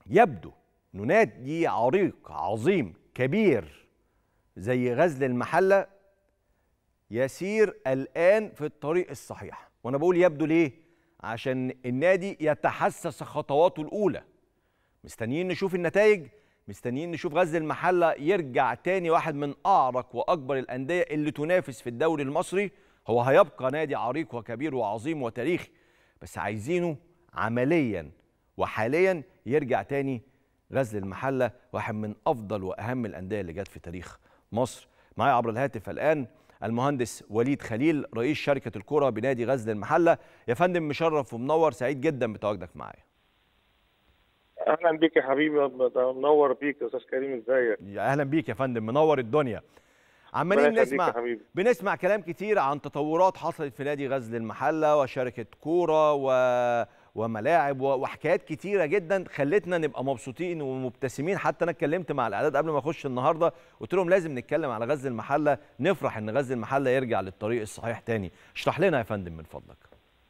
يبدو انه نادي عريق عظيم كبير زي غزل المحله يسير الان في الطريق الصحيح وانا بقول يبدو ليه عشان النادي يتحسس خطواته الاولى مستنيين نشوف النتائج مستنيين نشوف غزل المحله يرجع تاني واحد من اعرق واكبر الانديه اللي تنافس في الدوري المصري هو هيبقى نادي عريق وكبير وعظيم وتاريخي بس عايزينه عمليا وحاليا يرجع تاني غزل المحله واحد من افضل واهم الانديه اللي جت في تاريخ مصر معايا عبر الهاتف الان المهندس وليد خليل رئيس شركه الكره بنادي غزل المحله يا فندم مشرف ومنور سعيد جدا بتواجدك معايا اهلا بيك يا حبيبي منور بيك يا استاذ كريم ازيك يا اهلا بيك يا فندم منور الدنيا عمالين ربنا يخليك نسمع يا حبيبي. بنسمع كلام كتير عن تطورات حصلت في نادي غزل المحله وشركه كوره و... وملاعب و... وحكايات كتيره جدا خلتنا نبقى مبسوطين ومبتسمين حتى انا اتكلمت مع الاعداد قبل ما اخش النهارده قلت لهم لازم نتكلم على غزل المحله نفرح ان غزل المحله يرجع للطريق الصحيح تاني اشرح لنا يا فندم من فضلك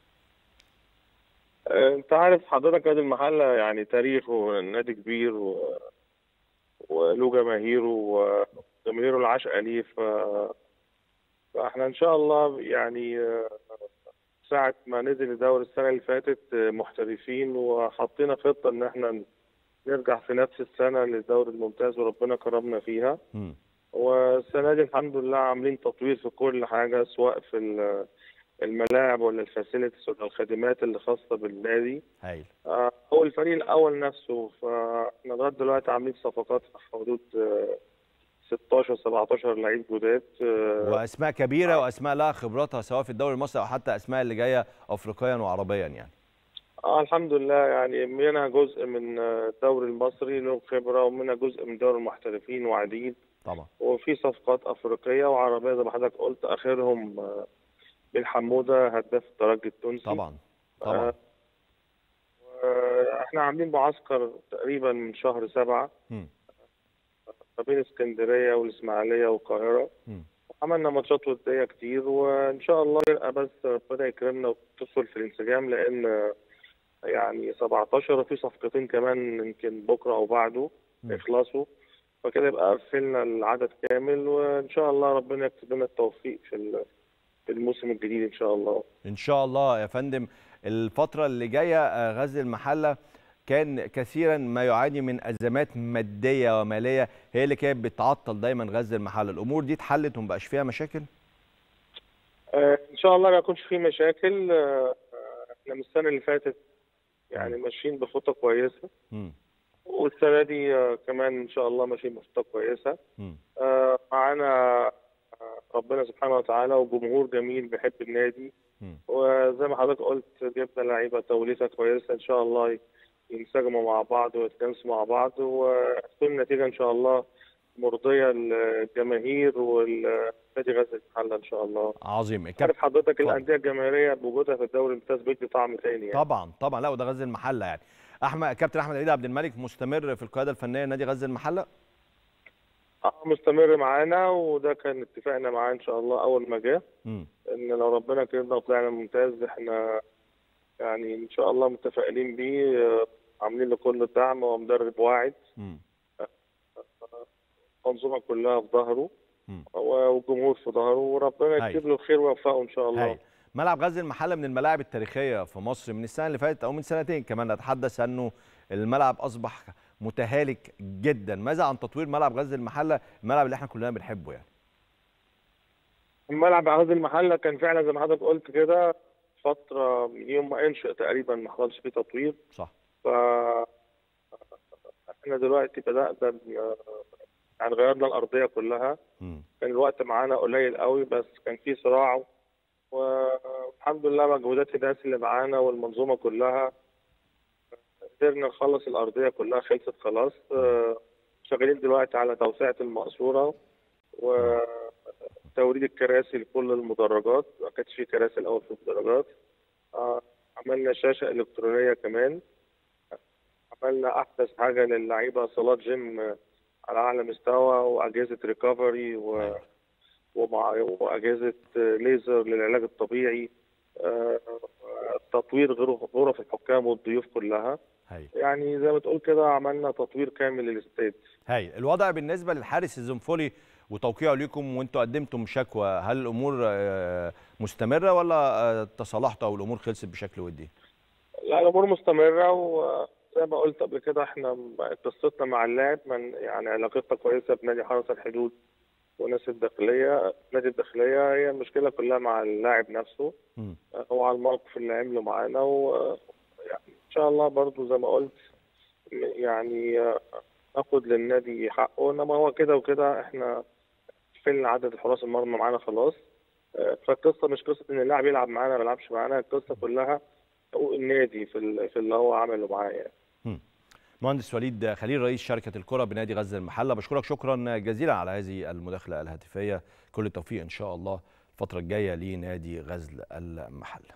آه، انت عارف حضرتك نادي المحله يعني تاريخه نادي كبير و... وله جماهيره وجماهيره العشقه ليه ف... فاحنا ان شاء الله يعني آه، ساعة ما نزل الدوري السنة اللي فاتت آه، محترفين وحطينا خطة إن إحنا نرجع في نفس السنة للدوري الممتاز وربنا كرمنا فيها مم. والسنة دي الحمد لله عاملين تطوير في كل حاجة سواء في ال- الملاعب ولا الفاسيلتيز ولا الخدمات اللي خاصة بالنادي هايل آه، هو الفريق الأول نفسه فاحنا لغاية دلوقتي عاملين صفقات في حدود آه، 16 17 لعيب جداد آه، واسماء كبيره واسماء لها خبراتها سواء في الدوري المصري او حتى اسماء اللي جايه افريقيا وعربيا يعني آه الحمد لله يعني منها جزء من آه، الدوري المصري له خبرة ومنها جزء من دوري المحترفين وعديد طبعا وفي صفقات أفريقية وعربية زي ما حضرتك قلت آخرهم آه، بن حمودة هداف الترجي التونسي طبعا طبعا آه، احنا عاملين معسكر تقريبا من شهر سبعة مم. ما بين اسكندرية والإسماعيلية والقاهرة مم. عملنا ماتشات ودية كتير وإن شاء الله يبقى بس ربنا يكرمنا وتدخل في الانسجام لأن يعني 17 وفي صفقتين كمان يمكن بكرة أو بعده مم. يخلصوا فكده يبقى قفلنا العدد كامل وإن شاء الله ربنا يكتب لنا التوفيق في ال- في الموسم الجديد إن شاء الله ان شاء الله يا فندم الفتره اللي جايه آه، غزل المحله كان كثيرا ما يعاني من ازمات ماديه وماليه هي اللي كانت بتعطل دايما غزل المحله الامور دي اتحلت ومبقاش فيها مشاكل آه، ان شاء الله ما يكونش في مشاكل آه، احنا من السنه اللي فاتت يعني ماشيين بخطه كويسه مم. والسنه دي آه، كمان ان شاء الله ماشيين بخطه كويسه مم. آه، معانا آه، ربنا سبحانه وتعالى وجمهور جميل بيحب النادي مم. وزي ما حضرتك قلت جبنا لعيبه توليفه كويسه ان شاء الله ينسجموا مع بعض ويتجانسوا مع بعض وتكون النتيجه ان شاء الله مرضيه للجماهير والنادي غزل المحله ان شاء الله عظيم الكابتن عارف حضرتك اتفضل. الانديه الجماهيريه بوجودها في الدوري الممتاز بيدي طعم تاني يعني طبعا طبعا لا وده غزل المحله يعني احمد كابتن احمد عيد عبد الملك مستمر في القياده الفنيه لنادي غزل المحله اه مستمر معانا وده كان اتفاقنا معاه ان شاء الله اول ما جه مم. ان لو ربنا كرمنا وطلعنا ممتاز احنا يعني ان شاء الله متفائلين بيه آه، عاملين له كل الدعم ومدرب واعد مم. المنظومه كلها في ظهره مم. والجمهور في ظهره وربنا هايل. يكتب له الخير ويوفقه ان شاء الله هاي ملعب غزل المحله من الملاعب التاريخيه في مصر من السنه اللي فاتت او من سنتين كمان اتحدث انه الملعب اصبح متهالك جدا ماذا عن تطوير ملعب غزل المحله الملعب اللي احنا كلنا بنحبه يعني الملعب عهد المحله كان فعلا زي ما حضرتك قلت كده فتره من يوم ما انشئ تقريبا ما حصلش فيه تطوير صح ف احنا دلوقتي بدأنا ن- يعني غيرنا الأرضية كلها مم. كان الوقت معانا قليل قوي بس كان في صراع والحمد لله مجهودات الناس اللي معانا والمنظومة كلها قدرنا نخلص الأرضية كلها خلصت خلاص آه، شغالين دلوقتي على توسعة المقصورة وتوريد الكراسي لكل المدرجات ما كانش في كراسي الأول في المدرجات آه، عملنا شاشة إلكترونية كمان عملنا أحدث حاجة للعيبة صالات جيم آه، على أعلى مستوى وأجهزة ريكفري و... أيوة. ومع... وأجهزة آه، ليزر للعلاج الطبيعي آه، تطوير غرف غرف الحكام والضيوف كلها هاي يعني زي ما تقول كده عملنا تطوير كامل للاستاد هاي الوضع بالنسبه للحارس الزنفولي وتوقيعه ليكم وانتوا قدمتم شكوى هل الامور آه، مستمره ولا آه، تصالحتوا او الامور خلصت بشكل ودي لا الامور مستمره وزي ما قلت قبل كده احنا قصتنا مع اللاعب من يعني علاقتنا كويسه بنادي حرس الحدود وناس الداخليه نادي الداخليه هي المشكله كلها مع اللاعب نفسه مم. هو على الموقف اللي عمله معانا و يعني ان شاء الله برضو زي ما قلت يعني ناخد للنادي حقه انما هو كده وكده احنا قفلنا عدد الحراس المرمى معانا خلاص فالقصه مش قصه ان اللاعب يلعب معانا ما يلعبش معانا القصه كلها حقوق النادي في ال- في اللي هو عمله معايا يعني. مهندس وليد خليل رئيس شركه الكره بنادي غزه المحله بشكرك شكرا جزيلا على هذه المداخله الهاتفيه كل التوفيق ان شاء الله الفتره الجايه لنادي غزل المحله